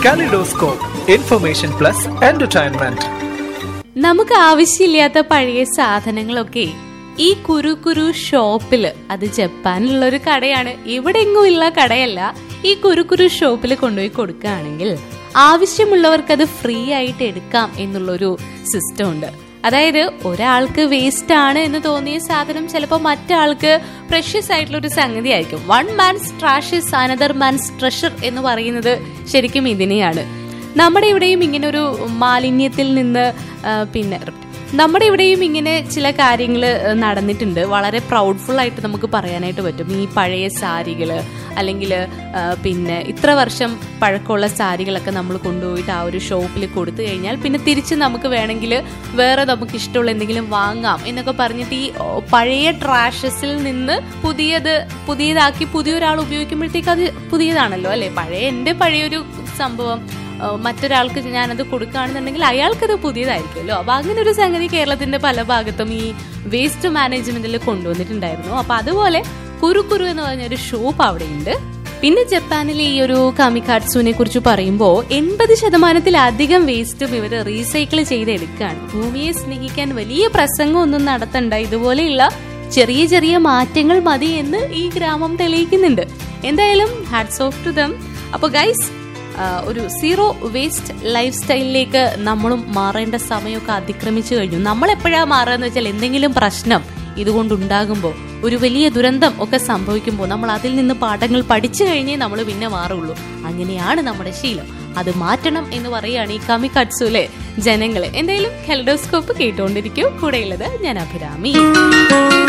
kaleidoscope information plus entertainment നമുക്ക് ആവശ്യമില്ലാത്ത പഴയ സാധനങ്ങളൊക്കെ ഈ കുരു കുരു ഷോപ്പില് അത് ജപ്പാനിലുള്ള ഒരു കടയാണ് എവിടെയെങ്ങും ഉള്ള കടയല്ല ഈ കുരു കുരു ഷോപ്പിൽ കൊണ്ടുപോയി കൊടുക്കുകയാണെങ്കിൽ ആവശ്യമുള്ളവർക്ക് അത് ഫ്രീ ആയിട്ട് എടുക്കാം എന്നുള്ളൊരു സിസ്റ്റം ഉണ്ട് അതായത് ഒരാൾക്ക് വേസ്റ്റ് ആണ് എന്ന് തോന്നിയ സാധനം ചിലപ്പോൾ മറ്റാൾക്ക് പ്രഷ്യസ് ആയിട്ടുള്ള ഒരു സംഗതി ആയിരിക്കും one man's trash is another man's treasure എന്ന് പറയുന്നത് ശരിക്കും ഇതിനെയാണ് നമ്മുടെ ഇവിടെയും ഇങ്ങനെ ഒരു മാലിന്യത്തിൽ നിന്ന് ആ, പിന്നെ നമ്മുടെ ഇവിടെയും ഇങ്ങനെ ചില കാര്യങ്ങൾ നടന്നിട്ടുണ്ട് വളരെ പ്രൗഡ്ഫുൾ ആയിട്ട് നമുക്ക് പറയാനായിട്ട് പറ്റും ഈ പഴയ സാരികൾ അല്ലെങ്കിൽ പിന്നെ ഇത്ര വർഷം പഴക്കമുള്ള സാരികളൊക്കെ നമ്മൾ കൊണ്ടുപോയിട്ട് ആ ഒരു ഷോപ്പിൽ കൊടുത്തു കഴിഞ്ഞാൽ പിന്നെ തിരിച്ച് നമുക്ക് വേണമെങ്കിൽ വേറെ നമുക്ക് ഇഷ്ടമുള്ള എന്തെങ്കിലും വാങ്ങാം എന്നൊക്കെ പറഞ്ഞിട്ട് ഈ ഓ, പഴയ ട്രാഷസിൽ നിന്ന് പുതിയത് പുതിയതാക്കി പുതിയൊരാൾ ഉപയോഗിക്കുമ്പോഴത്തേക്ക് അത് പുതിയതാണല്ലോ അല്ലെ പഴയ എൻ്റെ പഴയൊരു സംഭവം ഏഹ് മറ്റൊരാൾക്ക് ഞാനത് കൊടുക്കുകയാണെന്നുണ്ടെങ്കിൽ അയാൾക്കത് പുതിയതായിരിക്കുമല്ലോ അപ്പൊ അങ്ങനെ ഒരു സംഗതി കേരളത്തിന്റെ പല ഭാഗത്തും ഈ വേസ്റ്റ് മാനേജ്മെന്റിൽ കൊണ്ടുവന്നിട്ടുണ്ടായിരുന്നു അപ്പൊ അതുപോലെ കുരു കുരു എന്ന് പറഞ്ഞ ഒരു ഷോപ്പ് അവിടെയുണ്ട് പിന്നെ ജപ്പാനിലെ ഈ ഒരു കാമിക്കാട്സുവിനെ കുറിച്ച് പറയുമ്പോൾ എൺപത് ശതമാനത്തിലധികം വേസ്റ്റും ഇവർ റീസൈക്കിൾ ചെയ്തെടുക്കുകയാണ് ഭൂമിയെ സ്നേഹിക്കാൻ വലിയ പ്രസംഗം ഒന്നും നടത്തണ്ട ഇതുപോലെയുള്ള ചെറിയ ചെറിയ മാറ്റങ്ങൾ മതി എന്ന് ഈ ഗ്രാമം തെളിയിക്കുന്നുണ്ട് എന്തായാലും ഹാറ്റ്സ് ഓഫ് ടു ദം അപ്പൊ ഗൈസ് ആ, ഒരു സീറോ വേസ്റ്റ് ലൈഫ് സ്റ്റൈലിലേക്ക് നമ്മളും മാറേണ്ട സമയമൊക്കെ അതിക്രമിച്ചു കഴിഞ്ഞു നമ്മൾ എപ്പോഴാ മാറുക എന്ന് വെച്ചാൽ എന്തെങ്കിലും പ്രശ്നം ഇതുകൊണ്ടുണ്ടാകുമ്പോൾ ഒരു വലിയ ദുരന്തം ഒക്കെ സംഭവിക്കുമ്പോൾ നമ്മൾ അതിൽ നിന്ന് പാഠങ്ങൾ പഠിച്ചു കഴിഞ്ഞേ നമ്മൾ പിന്നെ മാറുള്ളൂ അങ്ങനെയാണ് നമ്മുടെ ശീലം അത് മാറ്റണം എന്ന് പറയുകയാണ് ഈ കമിക്കട്സുലെ ജനങ്ങളെ എന്തായാലും ഹെൽഡോസ്കോപ്പ് കേട്ടുകൊണ്ടിരിക്കും കൂടെയുള്ളത് ഞാൻ അഭിരാമി